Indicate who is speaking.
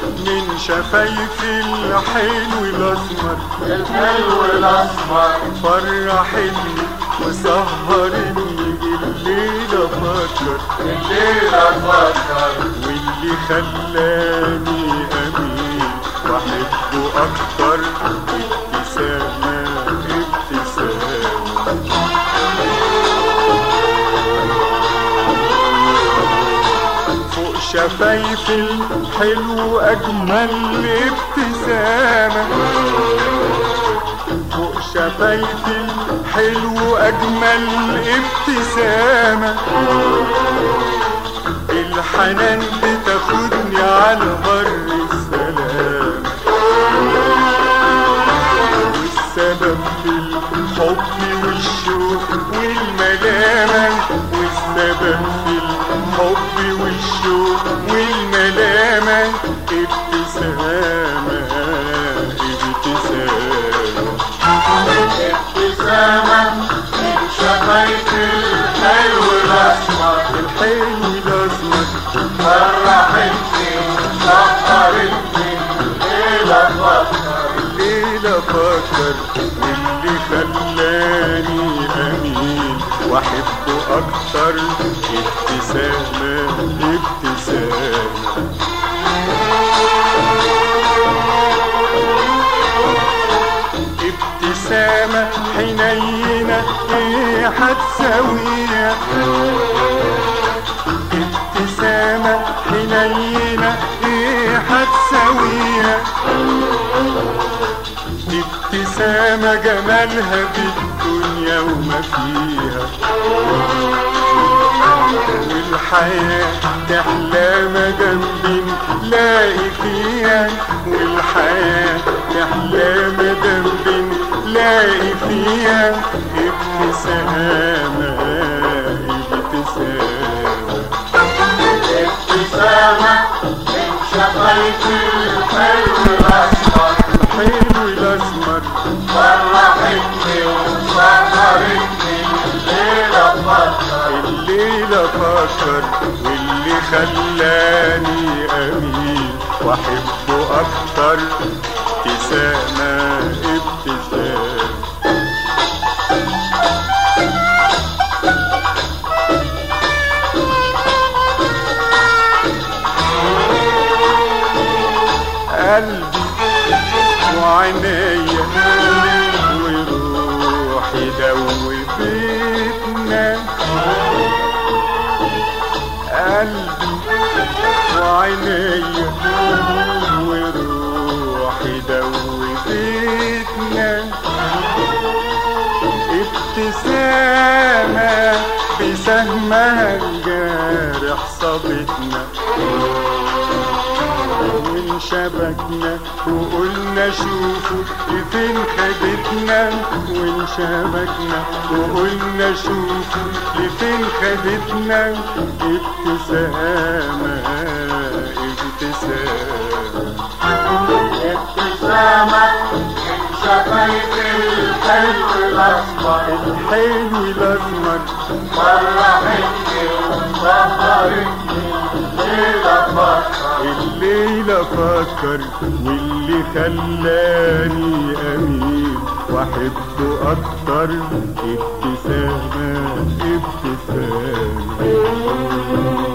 Speaker 1: من شفايفي الحلو الاسمر
Speaker 2: الحلو الاسمر
Speaker 1: فرحتني وسهرتني الليلة فكر
Speaker 2: الليلة تفكر
Speaker 1: واللي خلاني امين واحبه اكتر ابتسامة ابتسامة فوق شفايفي الحلو اجمل ابتسامة فوق شفايفي الحلو اجمل ابتسامة الحنان بتاخدني على بر السلام والسبب في الحب والشوق والملامة والسبب في الحب والشوق والملامة ابتسامة ابتسامة
Speaker 2: ابتسامة من شفايف الحلو الاسمر
Speaker 1: الحلو الأسمر
Speaker 2: فرحتني سهرتني الليلة تفكر
Speaker 1: الليلة فكر واللي خلاني أمين وأحبه أكتر ابتسامة ابتسامة ابتسامة حنينة ايه هتساويها ابتسامة حنينة ايه هتساويها ابتسامة جمالها بالدنيا وما فيها والحياة تحلى مدام بنلاقي فيها والحياة تحلى مدام بنلاقي فيها ابتسامة ابتسامة
Speaker 2: ابتسامة من شفايف الحلو الاسمر
Speaker 1: الحلو الأسمر
Speaker 2: فرحتني وسهرتني الليلة تفكر
Speaker 1: الليلة فكر واللي خلاني أمين وأحبه أكتر ابتسامة ابتسامة قلبي وعينيا وروحي دوبتنا قلبي وعينيا وروحي دوبتنا ابتسامة بسهمها الجارح صابتنا وانشبكنا وقلنا شوفوا لفين خدتنا وانشبكنا وقلنا شوفوا لفين خدتنا ابتسامة ابتسامة
Speaker 2: ابتسامة من شفايف الحلو الاسمر
Speaker 1: الحلو الأسمر
Speaker 2: فرحتني وسهرتني الليلة تفكر
Speaker 1: الليلة فكر واللي خلاني أمين وأحبه أكتر ابتسامة ابتسامة